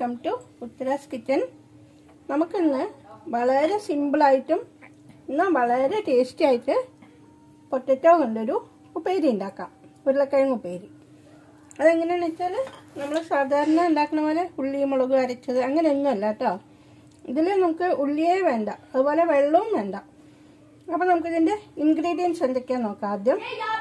Welcome to ഉത്തരാസ് kitchen നമുക്കിന്ന് വളരെ സിമ്പിളായിട്ടും എന്നാൽ വളരെ ടേസ്റ്റി ആയിട്ട് പൊട്ടറ്റോ കൊണ്ടൊരു ഉപ്പേരി ഉണ്ടാക്കാം ഉരുളക്കിഴങ്ങ് ഉപ്പേരി അതെങ്ങനെയാണെന്ന് വെച്ചാൽ നമ്മൾ സാധാരണ ഉണ്ടാക്കുന്ന പോലെ ഉള്ളി മുളക് അരച്ചത് അങ്ങനെയൊന്നും അല്ല കേട്ടോ ഇതിൽ നമുക്ക് ഉള്ളിയേ വേണ്ട അതുപോലെ വെള്ളവും വേണ്ട അപ്പോൾ നമുക്കിതിൻ്റെ ഇൻഗ്രീഡിയൻസ് എന്തൊക്കെയാണെന്ന് നോക്കാം ആദ്യം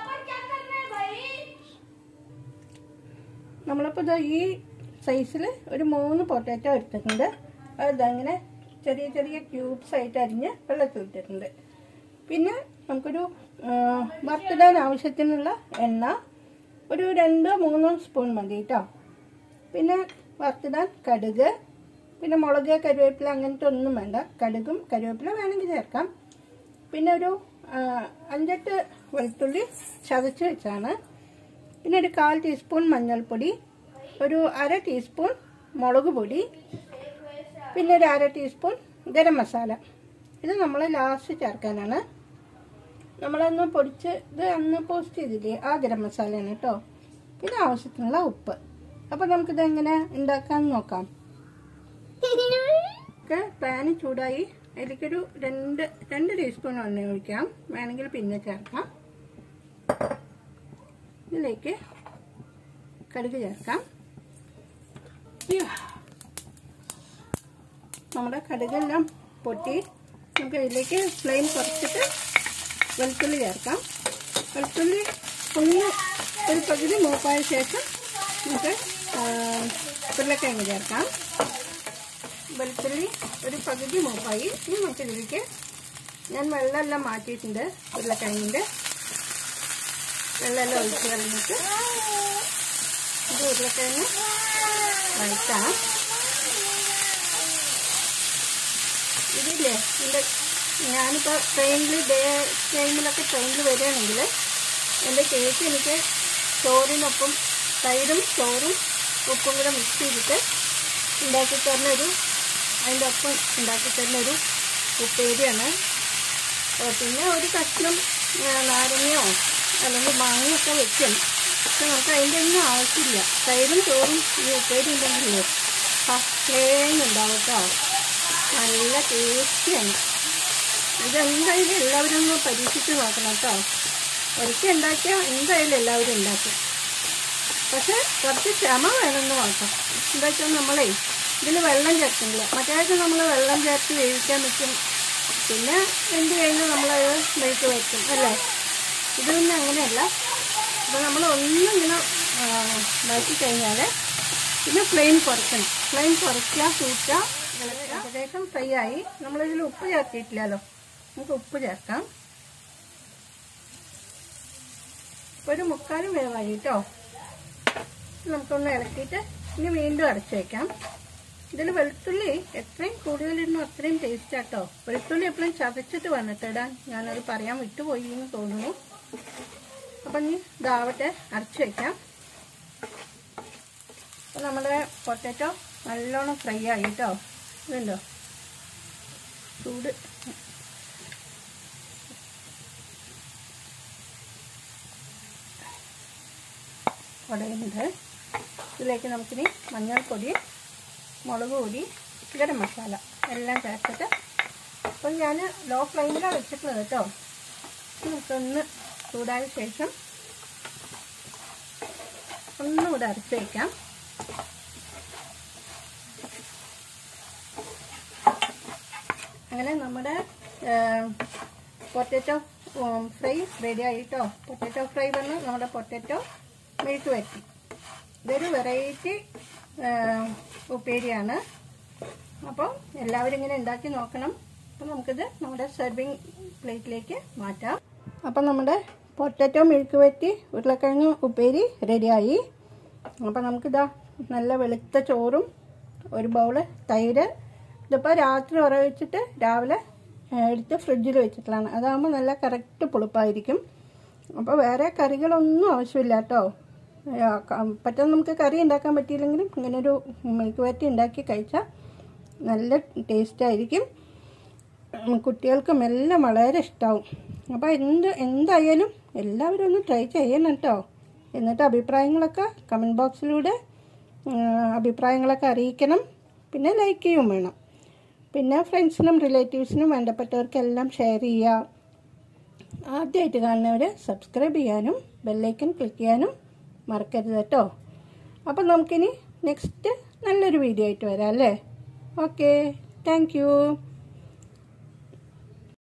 നമ്മളിപ്പോൾ ഇത് ഈ സൈസിൽ ഒരു മൂന്ന് പൊട്ടാറ്റോ എടുത്തിട്ടുണ്ട് അതങ്ങനെ ചെറിയ ചെറിയ ക്യൂബ്സ് ആയിട്ട് അരിഞ്ഞ് വെള്ളത്തിൽ ഇട്ടിട്ടുണ്ട് പിന്നെ നമുക്കൊരു ആ, വറുത്തിടാൻ ആവശ്യത്തിനുള്ള എണ്ണ ഒരു രണ്ടോ മൂന്നോ സ്പൂൺ മതി കേട്ടോ പിന്നെ വറുത്തിടാൻ കടുക് പിന്നെ മുളക് കരുവേപ്പില അങ്ങനത്തെ ഒന്നും വേണ്ട കടുകും കരുവേപ്പില വേണമെങ്കിൽ ചേർക്കാം പിന്നെ ഒരു ആ, അഞ്ചെട്ട് വെളുത്തുള്ളി ചതച്ച് വെച്ചാണ് പിന്നെ ഒരു കാൽ ടീസ്പൂൺ മഞ്ഞൾപ്പൊടി ഒരു അര ടീസ്പൂൺ മുളക് പൊടി പിന്നെ ഒരു അര ടീസ്പൂൺ ഗരം മസാല ഇത് നമ്മൾ ലാസ്റ്റ് ചേർക്കാനാണ് നമ്മളന്ന് പൊടിച്ച് ഇത് അന്ന് പോസ്റ്റ് ചെയ്തില്ലേ ആ ഗരം മസാലയാണ് കേട്ടോ പിന്നെ ആവശ്യത്തിനുള്ള ഉപ്പ് അപ്പോൾ നമുക്കിത് എങ്ങനെ ഉണ്ടാക്കാമെന്ന് നോക്കാം ഒക്കെ പാന് ചൂടായി അതിലേക്കൊരു രണ്ട് രണ്ട് ടീസ്പൂൺ എണ്ണ ഒഴിക്കാം വേണമെങ്കിൽ പിന്നെ ചേർക്കാം ഇതിലേക്ക് കടുക് ചേർക്കാം അയ്യോ. നമ്മുടെ കടുകെല്ലാം പൊട്ടി നമുക്ക് ഇതിലേക്ക് ഫ്ലെയിം കുറച്ചിട്ട് വെളുത്തുള്ളി ചേർക്കാം വെളുത്തുള്ളി ഒന്ന് ഒരു പകുതി മൂപ്പായ ശേഷം നമുക്ക് ആ, ഉരുളക്കിഴങ്ങ് ചേർക്കാം വെളുത്തുള്ളി ഒരു പകുതി മൂപ്പായി ഇനി നമുക്ക് ഇതിലേക്ക് ഞാൻ വെള്ളമെല്ലാം മാറ്റിയിട്ടുണ്ട് ഉരുളക്കിഴങ്ങിൻ്റെ വെള്ളമെല്ലാം ഒഴിച്ച് കളഞ്ഞിട്ട് ഇത് ഉരുളക്കിഴങ്ങ് വഴറ്റാം ഇതില്ലേ എൻ്റെ ഞാനിപ്പോൾ ട്രെയിനിൽ ഡേ ടൈമിലൊക്കെ ട്രെയിനിൽ വരികയാണെങ്കിൽ എൻ്റെ ചേച്ചി എനിക്ക് ചോറിനൊപ്പം തൈരും ചോറും ഉപ്പും കൂടെ മിക്സ് ചെയ്തിട്ട് ഉണ്ടാക്കി തരുന്നൊരു അതിൻ്റെ ഒപ്പം ഉണ്ടാക്കി തരുന്നൊരു ഉപ്പേരിയാണ് ഏ, പിന്നെ ഒരു കഷ്ണം ഏ, നാരങ്ങയോ അല്ലെങ്കിൽ മാങ്ങയൊക്കെ വെക്കും പക്ഷെ നമുക്ക് അതിൻ്റെ ഒന്നും ആവശ്യമില്ല തൈരും ചോറും ഈ ഉപ്പേരി ഉണ്ടെങ്കിലേ ഫസ്റ്റേന്നുണ്ടാവും കേട്ടോ നല്ല ടേസ്റ്റിയാണ് ഇതെന്തായാലും എല്ലാവരും ഒന്ന് പരീക്ഷിച്ച് നോക്കണം കേട്ടോ ഒരിക്കൽ ഉണ്ടാക്കിയാൽ എന്തായാലും എല്ലാവരും ഉണ്ടാക്കും പക്ഷെ കുറച്ച് ക്ഷമ വേണമെന്ന് മാത്രം എന്താ വെച്ചാൽ നമ്മളേ ഇതിൽ വെള്ളം ചേർക്കുന്നില്ല മറ്റേതൊക്കെ നമ്മൾ വെള്ളം ചേർത്ത് വേവിക്കാൻ വെക്കും പിന്നെ എന്ത് കഴിഞ്ഞ് നമ്മളത് വെയിറ്റ് വെക്കും അല്ലേ ഇത് പിന്നെ അങ്ങനെയല്ല അപ്പോൾ നമ്മൾ ഒന്നും ഇങ്ങനെ ആ, ഇതാക്കി കഴിഞ്ഞാൽ പിന്നെ ഫ്ലെയിം കുറയ്ക്കണം ഫ്ലെയിം കുറയ്ക്കുക കൂട്ടുക ഇളക്കുക. ഏകദേശം ഫ്രൈ ആയി നമ്മളിതിൽ ഉപ്പ് ചേർത്തിട്ടില്ലല്ലോ നമുക്ക് ഉപ്പ് ചേർക്കാം ഇപ്പൊ ഒരു മുക്കാലും വേവായി കേട്ടോ നമുക്കൊന്ന് ഇളക്കിയിട്ട് ഇനി വീണ്ടും അടച്ചു വെക്കാം ഇതിൽ വെളുത്തുള്ളി എത്രയും കൂടുതലിരുന്നു അത്രയും ടേസ്റ്റ് ആട്ടോ വെളുത്തുള്ളി എപ്പോഴും ചതച്ചിട്ട് വന്നിട്ട് ഇടാൻ ഞാനത് പറയാൻ വിട്ടുപോയി എന്ന് തോന്നുന്നു അപ്പം ഇനി ഇതാവട്ടെ അടച്ചു വെക്കാം അപ്പം നമ്മുടെ പൊട്ടാറ്റോ നല്ലോണം ഫ്രൈ ആയി കേട്ടോ ഇതുണ്ടോ ചൂട് ഉടയുന്നുണ്ട് ഇതിലേക്ക് നമുക്കിനി മഞ്ഞൾപ്പൊടി മുളക് പൊടി ഗരം മസാല എല്ലാം ചേർത്തിട്ട് അപ്പം ഞാൻ ലോ ഫ്ലെയിമിലാണ് വെച്ചിട്ടുള്ളത് കേട്ടോ നമുക്കൊന്ന് ചൂടായ ശേഷം ഒന്നുകൂടെ അരച്ച് വയ്ക്കാം അങ്ങനെ നമ്മുടെ പൊട്ടറ്റോ ഫ്രൈ റെഡി ആയിട്ടോ പൊട്ടറ്റോ ഫ്രൈ വന്ന് നമ്മുടെ പൊട്ടറ്റോ മെഴുക്ക് വരട്ടി ഇതൊരു വെറൈറ്റി ഉപ്പേരിയാണ് അപ്പോൾ എല്ലാവരും ഇങ്ങനെ ഉണ്ടാക്കി നോക്കണം അപ്പോൾ നമുക്കിത് നമ്മുടെ സെർവിങ് പ്ലേറ്റിലേക്ക് മാറ്റാം അപ്പോൾ നമ്മുടെ പൊട്ടറ്റോ മെഴുക്ക് വരട്ടി ഉരുളക്കിഴങ്ങ് ഉപ്പേരി റെഡിയായി അപ്പോൾ നമുക്കിതാ നല്ല വെളുത്ത ചോറും ഒരു ബൗള് തൈര് ഇതിപ്പോൾ രാത്രി ഉറ വെച്ചിട്ട് രാവിലെ ആ, എടുത്ത് ഫ്രിഡ്ജിൽ വെച്ചിട്ടുള്ളതാണ് അതാകുമ്പോൾ നല്ല കറക്റ്റ് പുളിപ്പായിരിക്കും അപ്പോൾ വേറെ കറികളൊന്നും ആവശ്യമില്ല കേട്ടോ പറ്റുന്ന നമുക്ക് കറി ഉണ്ടാക്കാൻ പറ്റിയില്ലെങ്കിലും ഇങ്ങനൊരു മെഴുക്ക് വരട്ടി ഉണ്ടാക്കി കഴിച്ചാൽ നല്ല ടേസ്റ്റ് ആയിരിക്കും ഉം, കുട്ടികൾക്കും എല്ലാം വളരെ ഇഷ്ടമാവും അപ്പോൾ എന്ത് എന്തായാലും എല്ലാവരും ഒന്ന് ട്രൈ ചെയ്യണം കേട്ടോ എന്നിട്ട് അഭിപ്രായങ്ങളൊക്കെ കമൻറ്റ് ബോക്സിലൂടെ ഉം, അഭിപ്രായങ്ങളൊക്കെ അറിയിക്കണം പിന്നെ ലൈക്ക് ചെയ്യും വേണം പിന്നെ ഫ്രണ്ട്സിനും റിലേറ്റീവ്സിനും വേണ്ടപ്പെട്ടവർക്കെല്ലാം ഷെയർ ചെയ്യുക ആദ്യമായിട്ട് കാണുന്നവർ സബ്സ്ക്രൈബ് ചെയ്യാനും ബെല്ലൈക്കൻ ക്ലിക്ക് ചെയ്യാനും മറക്കരുത് കേട്ടോ അപ്പം നമുക്കിനി നെക്സ്റ്റ് നല്ലൊരു വീഡിയോ ആയിട്ട് വരാം അല്ലേ ഓക്കെ താങ്ക്